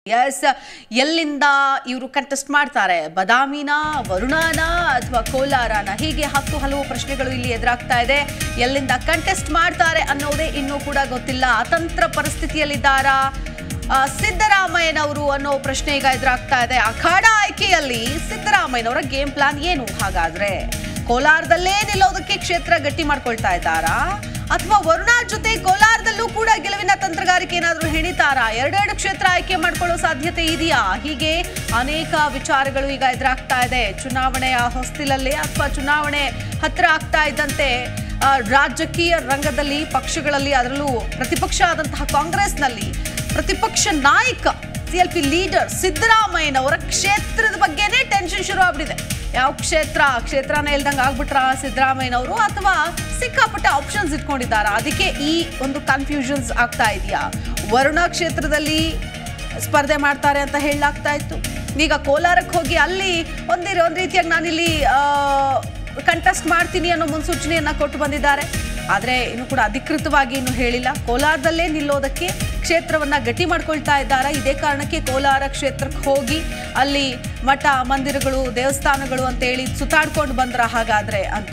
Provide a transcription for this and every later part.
S ಎಲ್ಲಿಂದ ಇವರು contest ಮಾಡ್ತಾರೆ ಬದಾಮಿನ ವರುಣಾನ ಅಥವಾ ಕೋಲಾರನ ಹೀಗೆ ಹತ್ತು ಹಲವು ಪ್ರಶ್ನೆಗಳು ಇಲ್ಲಿ ಎದುರಾಗ್ತಾ ಇದೆ ಎಲ್ಲಿಂದ ಕಂಟೆಸ್ಟ್ ಮಾಡ್ತಾರೆ ಅನ್ನೋದೇ ಇನ್ನೂ ಕೂಡ ಗೊತ್ತಿಲ್ಲ ಅತಂತ್ರ ಪರಿಸ್ಥಿತಿಯಲ್ಲಿದ್ದಾರಾ ಆ, ಸಿದ್ದರಾಮಯ್ಯನವರು ಅನ್ನೋ ಪ್ರಶ್ನೆ ಈಗ ಎದುರಾಗ್ತಾ ಇದೆ ಅಖಾಡ ಆಯ್ಕೆಯಲ್ಲಿ ಸಿದ್ದರಾಮಯ್ಯನವರ ಗೇಮ್ ಪ್ಲಾನ್ ಏನು ಹಾಗಾದ್ರೆ ಕೋಲಾರದಲ್ಲೇ ನಿಲ್ಲೋದಕ್ಕೆ ಕ್ಷೇತ್ರ ಗಟ್ಟಿ ಮಾಡ್ಕೊಳ್ತಾ ಇದ್ದಾರಾ ಅಥವಾ ವರುಣಾ ಜೊತೆ ಕೋಲಾರದಲ್ಲೂ ಕೂಡ ಗೆಲುವಿನ ತಂತ್ರಗಾರಿಕೆ ಏನಾದರೂ ಹೆಣಿತಾರಾ ಎರಡೆರಡು ಕ್ಷೇತ್ರ ಆಯ್ಕೆ ಮಾಡ್ಕೊಳ್ಳೋ ಸಾಧ್ಯತೆ ಇದೆಯಾ ಹೀಗೆ ಅನೇಕ ವಿಚಾರಗಳು ಈಗ ಎದುರಾಗ್ತಾ ಇದೆ ಚುನಾವಣೆಯ ಹೊಸ್ತಿಲಲ್ಲಿ ಅಥವಾ ಚುನಾವಣೆ ಹತ್ರ ಆಗ್ತಾ ಇದ್ದಂತೆ ಆ, ರಾಜಕೀಯ ರಂಗದಲ್ಲಿ ಪಕ್ಷಗಳಲ್ಲಿ ಅದರಲ್ಲೂ ಪ್ರತಿಪಕ್ಷ ಆದಂತಹ ಕಾಂಗ್ರೆಸ್ನಲ್ಲಿ ಪ್ರತಿಪಕ್ಷ ನಾಯಕ ಸಿ ಎಲ್ ಪಿ ಲೀಡರ್ ಸಿದ್ದರಾಮಯ್ಯನವರ ಕ್ಷೇತ್ರದ ಬಗ್ಗೆನೇ ಟೆನ್ಷನ್ ಶುರು ಆಗ್ಬಿಟ್ಟಿದೆ ಯಾವ ಕ್ಷೇತ್ರ ಕ್ಷೇತ್ರನೇ ಇಲ್ದಂಗೆ ಆಗ್ಬಿಟ್ರ ಸಿದ್ದರಾಮಯ್ಯನವರು ಅಥವಾ ಸಿಕ್ಕಾಪಟ್ಟೆ ಆಪ್ಷನ್ಸ್ ಇಟ್ಕೊಂಡಿದ್ದಾರಾ ಅದಕ್ಕೆ ಈ ಒಂದು ಕನ್ಫ್ಯೂಷನ್ಸ್ ಆಗ್ತಾ ಇದೆಯಾ ವರುಣ ಕ್ಷೇತ್ರದಲ್ಲಿ ಸ್ಪರ್ಧೆ ಮಾಡ್ತಾರೆ ಅಂತ ಹೇಳಲಾಗ್ತಾ ಇತ್ತು ಈಗ ಕೋಲಾರಕ್ಕೆ ಹೋಗಿ ಅಲ್ಲಿ ಒಂದೇ ಒಂದು ರೀತಿಯಾಗಿ ನಾನಿಲ್ಲಿ ಕಂಟೆಸ್ಟ್ ಮಾಡ್ತೀನಿ ಅನ್ನೋ ಮುನ್ಸೂಚನೆಯನ್ನ ಕೊಟ್ಟು ಬಂದಿದ್ದಾರೆ ಆದರೆ ಇನ್ನು ಕೂಡ ಅಧಿಕೃತವಾಗಿ ಇನ್ನು ಹೇಳಿಲ್ಲ ಕೋಲಾರದಲ್ಲೇ ನಿಲ್ಲೋದಕ್ಕೆ ಕ್ಷೇತ್ರವನ್ನ ಗಟ್ಟಿ ಮಾಡ್ಕೊಳ್ತಾ ಇದ್ದಾರೆ ಇದೇ ಕಾರಣಕ್ಕೆ ಕೋಲಾರ ಕ್ಷೇತ್ರಕ್ಕೆ ಹೋಗಿ ಅಲ್ಲಿ ಮಠ ಮಂದಿರಗಳು ದೇವಸ್ಥಾನಗಳು ಅಂತೇಳಿ ಸುತ್ತಾಡ್ಕೊಂಡು ಬಂದ್ರ ಹಾಗಾದ್ರೆ ಅಂತ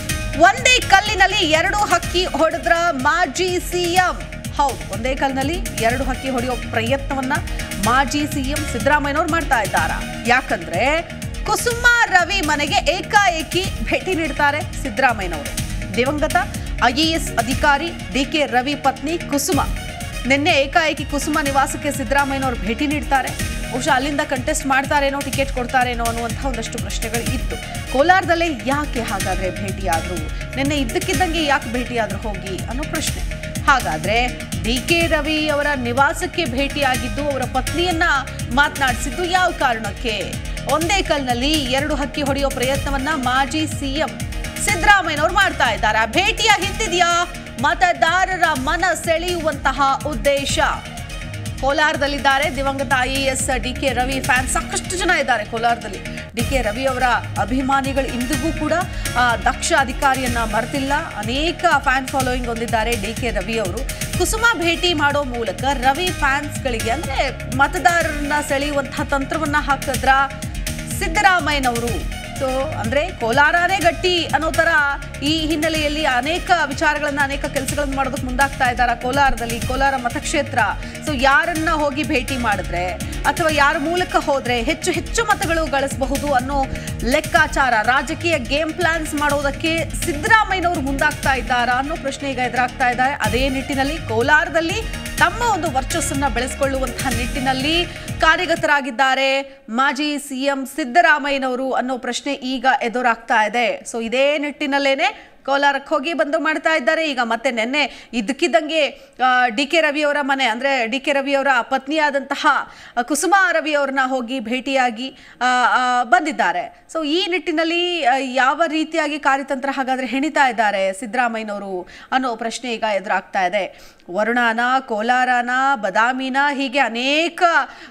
ಒಂದೇ ಕಲ್ಲಿನಲ್ಲಿ ಎರಡು ಹಕ್ಕಿ ಹೊಡೆದ್ರ ಮಾಜಿ ಸಿಎಂ ಹೌದು ಒಂದೇ ಕಲ್ಲಿನಲ್ಲಿ ಎರಡು ಹಕ್ಕಿ ಹೊಡೆಯೋ ಪ್ರಯತ್ನವನ್ನ ಮಾಜಿ ಸಿಎಂ ಸಿದ್ದರಾಮಯ್ಯನವ್ರು ಮಾಡ್ತಾ ಇದ್ದಾರ ಯಾಕಂದ್ರೆ ಕುಸುಮ ರವಿ ಮನೆಗೆ ಏಕಾಏಕಿ ಭೇಟಿ ನೀಡ್ತಾರೆ ಸಿದ್ದರಾಮಯ್ಯನವರು ದಿವಂಗತ ಐಎಎಸ್ ಅಧಿಕಾರಿ ಡಿ ಕೆ ರವಿ ಪತ್ನಿ ಕುಸುಮ ನಿನ್ನೆ ಏಕಾಏಕಿ ಕುಸುಮ ನಿವಾಸಕ್ಕೆ ಸಿದ್ದರಾಮಯ್ಯನವರು ಭೇಟಿ ನೀಡ್ತಾರೆ ಬಹುಶಃ ಅಲ್ಲಿಂದ ಕಂಟೆಸ್ಟ್ ಮಾಡ್ತಾರೇನೋ ಟಿಕೆಟ್ ಕೊಡ್ತಾರೇನೋ ಅನ್ನುವಂಥ ಒಂದಷ್ಟು ಪ್ರಶ್ನೆಗಳು ಇತ್ತು ಕೋಲಾರದಲ್ಲೇ ಯಾಕೆ ಹಾಗಾದ್ರೆ ಭೇಟಿಯಾದ್ರು ನಿನ್ನೆ ಇದ್ದಕ್ಕಿದ್ದಂಗೆ ಯಾಕೆ ಭೇಟಿಯಾದ್ರು ಹೋಗಿ ಅನ್ನೋ ಪ್ರಶ್ನೆ ಹಾಗಾದ್ರೆ ಡಿ ಕೆ ರವಿ ಅವರ ನಿವಾಸಕ್ಕೆ ಭೇಟಿಯಾಗಿದ್ದು ಅವರ ಪತ್ನಿಯನ್ನ ಮಾತನಾಡಿಸಿದ್ದು ಯಾವ ಕಾರಣಕ್ಕೆ ಒಂದೇ ಕಲ್ನಲ್ಲಿ ಎರಡು ಹಕ್ಕಿ ಹೊಡೆಯೋ ಪ್ರಯತ್ನವನ್ನ ಮಾಜಿ ಸಿಎಂ ಸಿದ್ದರಾಮಯ್ಯನವರು ಮಾಡ್ತಾ ಇದ್ದಾರೆ ಭೇಟಿಯ ಹಿಂದಿದೆಯಾ ಮತದಾರರ ಮನ ಸೆಳೆಯುವಂತಹ ಉದ್ದೇಶ ಕೋಲಾರದಲ್ಲಿದ್ದಾರೆ ದಿವಂಗತ I A S D K Ravi fan ಸಾಕಷ್ಟು ಜನ ಇದ್ದಾರೆ ಕೋಲಾರದಲ್ಲಿ ಡಿ ಕೆ ರವಿ ಅವರ ಅಭಿಮಾನಿಗಳು ಇಂದಿಗೂ ಕೂಡ ಆ, ದಕ್ಷ ಅಧಿಕಾರಿಯನ್ನ ಮರೆತಿಲ್ಲ ಅನೇಕ ಫ್ಯಾನ್ ಫಾಲೋಯಿಂಗ್ ಹೊಂದಿದ್ದಾರೆ ಡಿ ಕೆ ರವಿ ಅವರು ಕುಸುಮ ಭೇಟಿ ಮಾಡೋ ಮೂಲಕ ರವಿ ಫ್ಯಾನ್ಸ್ಗಳಿಗೆ ಅಂದ್ರೆ ಮತದಾರರನ್ನ ಸೆಳೆಯುವಂತಹ ತಂತ್ರವನ್ನ ಹಾಕಿದ್ರ ಸಿದ್ದರಾಮಯ್ಯನವರು ಸೊ ಅಂದ್ರೆ ಕೋಲಾರನೇ ಗಟ್ಟಿ ಅನ್ನೋ ತರ ಈ ಹಿನ್ನೆಲೆಯಲ್ಲಿ ಅನೇಕ ವಿಚಾರಗಳನ್ನ ಅನೇಕ ಕೆಲಸಗಳನ್ನ ಮಾಡೋದಕ್ಕೆ ಮುಂದಾಗ್ತಾ ಇದ್ದಾರೆ ಕೋಲಾರದಲ್ಲಿ ಕೋಲಾರ ಮತಕ್ಷೇತ್ರ ಸೊ ಯಾರನ್ನ ಹೋಗಿ ಭೇಟಿ ಮಾಡಿದ್ರೆ ಅಥವಾ ಯಾರ ಮೂಲಕ ಹೋದ್ರೆ ಹೆಚ್ಚು ಹೆಚ್ಚು ಮತಗಳು ಗಳಿಸಬಹುದು ಅನ್ನೋ ಲೆಕ್ಕಾಚಾರ ರಾಜಕೀಯ ಗೇಮ್ ಪ್ಲಾನ್ಸ್ ಮಾಡೋದಕ್ಕೆ ಸಿದ್ದರಾಮಯ್ಯನವರು ಮುಂದಾಗ್ತಾ ಇದ್ದಾರಾ ಅನ್ನೋ ಪ್ರಶ್ನೆ ಈಗ ಎದುರಾಗ್ತಾ ಇದೆ ಅದೇ ನಿಟ್ಟಿನಲ್ಲಿ ಕೋಲಾರದಲ್ಲಿ ತಮ್ಮ ಒಂದು ವರ್ಚಸ್ಸನ್ನ ಬೆಳೆಸಿಕೊಳ್ಳುವಂತಹ ನಿಟ್ಟಿನಲ್ಲಿ ಕಾರ್ಯಗತರಾಗಿದ್ದಾರೆ ಮಾಜಿ ಸಿಎಂ ಸಿದ್ದರಾಮಯ್ಯನವರು ಅನ್ನೋ ಪ್ರಶ್ನೆ ಈಗ ಎದುರಾಗ್ತಾ ಇದೆ ಸೊ ಇದೇ ನಿಟ್ಟಿನಲ್ಲೇನೆ ಕೋಲಾರಕ್ಕೆ ಹೋಗಿ ಬಂದು ಮಾಡ್ತಾ ಇದ್ದಾರೆ ಈಗ ಮತ್ತೆ ನಿನ್ನೆ ಇದ್ದಕ್ಕಿದ್ದಂಗೆ ಡಿ ಕೆ ರವಿಯವರ ಮನೆ ಅಂದರೆ ಡಿ ಕೆ ರವಿಯವರ ಪತ್ನಿಯಾದಂತಹ ಆ, ಕುಸುಮಾ ರವಿಯವ್ರನ್ನ ಹೋಗಿ ಭೇಟಿಯಾಗಿ ಆ, ಆ, ಬಂದಿದ್ದಾರೆ ಸೊ ಈ ನಿಟ್ಟಿನಲ್ಲಿ ಆ, ಯಾವ ರೀತಿಯಾಗಿ ಕಾರ್ಯತಂತ್ರ ಹಾಗಾದರೆ ಹೆಣಿತಾ ಇದ್ದಾರೆ ಸಿದ್ದರಾಮಯ್ಯನವರು ಅನ್ನೋ ಪ್ರಶ್ನೆ ಈಗ ಎದುರಾಗ್ತಾ ಇದೆ ವರುಣಾನ ಕೋಲಾರನ ಬದಾಮಿನ ಹೀಗೆ ಅನೇಕ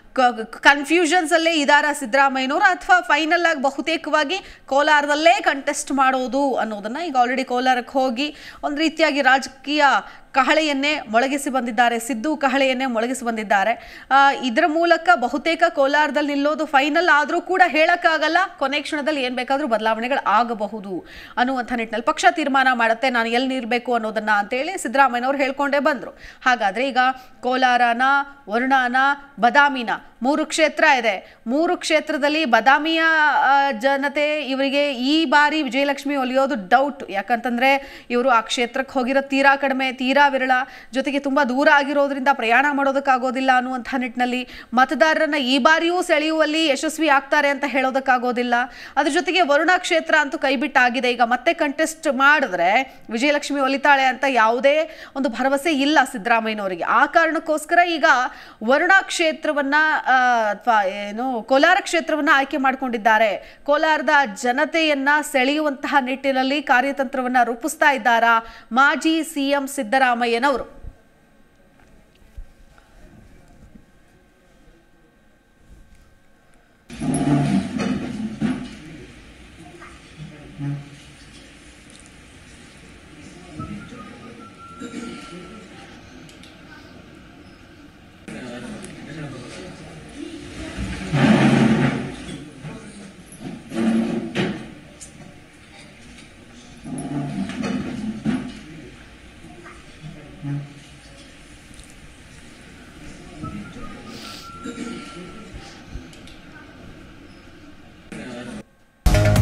ಕನ್ಫ್ಯೂಷನ್ಸ್ ಅಲ್ಲೇ ಇದಾರ ಸಿದ್ದರಾಮಯ್ಯನವರು ಅಥವಾ ಫೈನಲ್ ಆಗಿ ಬಹುತೇಕವಾಗಿ ಕೋಲಾರದಲ್ಲೇ ಕಂಟೆಸ್ಟ್ ಮಾಡೋದು ಅನ್ನೋದನ್ನ ಈಗ ಆಲ್ರೆಡಿ ಕೋಲಾರಕ್ಕೆ ಹೋಗಿ ಒಂದು ರೀತಿಯಾಗಿ ರಾಜಕೀಯ ಕಹಳೆಯನ್ನೇ ಮೊಳಗಿಸಿ ಬಂದಿದ್ದಾರೆ ಸಿದ್ದು ಕಹಳೆಯನ್ನೇ ಮೊಳಗಿಸಿ ಬಂದಿದ್ದಾರೆ ಆ, ಇದರ ಮೂಲಕ ಬಹುತೇಕ ಕೋಲಾರದಲ್ಲಿ ನಿಲ್ಲೋದು ಫೈನಲ್ ಆದರೂ ಕೂಡ ಹೇಳಕ್ಕಾಗಲ್ಲ ಕೊನೆ ಕ್ಷಣದಲ್ಲಿ ಏನು ಬೇಕಾದರೂ ಬದಲಾವಣೆಗಳು ಆಗಬಹುದು ಅನ್ನುವಂಥ ನಿಟ್ಟಿನಲ್ಲಿ ಪಕ್ಷ ತೀರ್ಮಾನ ಮಾಡುತ್ತೆ ನಾನು ಎಲ್ಲಿ ನಿಲ್ಬೇಕು ಅನ್ನೋದನ್ನ ಅಂತೇಳಿ ಸಿದ್ದರಾಮಯ್ಯನವರು ಹೇಳ್ಕೊಂಡೇ ಬಂದರು ಹಾಗಾದ್ರೆ ಈಗ ಕೋಲಾರನ ವರುಣಾನ ಬದಾಮಿನ ಮೂರು ಕ್ಷೇತ್ರ ಇದೆ ಮೂರು ಕ್ಷೇತ್ರದಲ್ಲಿ ಬದಾಮಿಯ ಆ, ಜನತೆ ಇವರಿಗೆ ಈ ಬಾರಿ ವಿಜಯಲಕ್ಷ್ಮಿ ಒಲಿಯೋದು ಡೌಟ್ ಯಾಕಂತಂದ್ರೆ ಇವರು ಆ ಕ್ಷೇತ್ರಕ್ಕೆ ಹೋಗಿರೋ ತೀರಾ ಕಡಿಮೆ ತೀರಾ ವಿರಳ ಜೊತೆಗೆ ತುಂಬಾ ದೂರ ಆಗಿರೋದ್ರಿಂದ ಪ್ರಯಾಣ ಮಾಡೋದಕ್ಕಾಗೋದಿಲ್ಲ ಅನ್ನುವಂಥ ನಿಟ್ಟಿನಲ್ಲಿ ಮತದಾರರನ್ನ ಈ ಬಾರಿಯೂ ಸೆಳೆಯುವಲ್ಲಿ ಯಶಸ್ವಿ ಆಗ್ತಾರೆ ಅಂತ ಹೇಳೋದಕ್ಕಾಗೋದಿಲ್ಲ ಅದ್ರ ಜೊತೆಗೆ ವರುಣ ಕ್ಷೇತ್ರ ಅಂತೂ ಕೈಬಿಟ್ಟಾಗಿದೆ ಈಗ ಮತ್ತೆ ಕಂಟೆಸ್ಟ್ ಮಾಡಿದ್ರೆ ವಿಜಯಲಕ್ಷ್ಮಿ ಒಲಿತಾಳೆ ಅಂತ ಯಾವುದೇ ಒಂದು ಭರವಸೆ ಇಲ್ಲ ಸಿದ್ದರಾಮಯ್ಯನವರಿಗೆ ಆ ಕಾರಣಕ್ಕೋಸ್ಕರ ಈಗ ವರುಣ ಕ್ಷೇತ್ರವನ್ನ ಅಥವಾ ಏನು ಕೋಲಾರ ಕ್ಷೇತ್ರವನ್ನ ಆಯ್ಕೆ ಮಾಡಿಕೊಂಡಿದ್ದಾರೆ ಕೋಲಾರದ ಜನತೆಯನ್ನ ಸೆಳೆಯುವಂತಹ ನಿಟ್ಟಿನಲ್ಲಿ ಕಾರ್ಯತಂತ್ರವನ್ನ ರೂಪಿಸ್ತಾ ಇದ್ದಾರಾ ಮಾಜಿ ಸಿಎಂ ಸಿದ್ದರಾಮಯ್ಯನವರು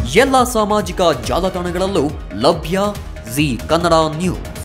ಎಲ್ಲ ಸಾಮಾಜಿಕ ಜಾಲತಾಣಗಳಲ್ಲೂ ಲಭ್ಯ ಜಿ ಕನ್ನಡ ನ್ಯೂಸ್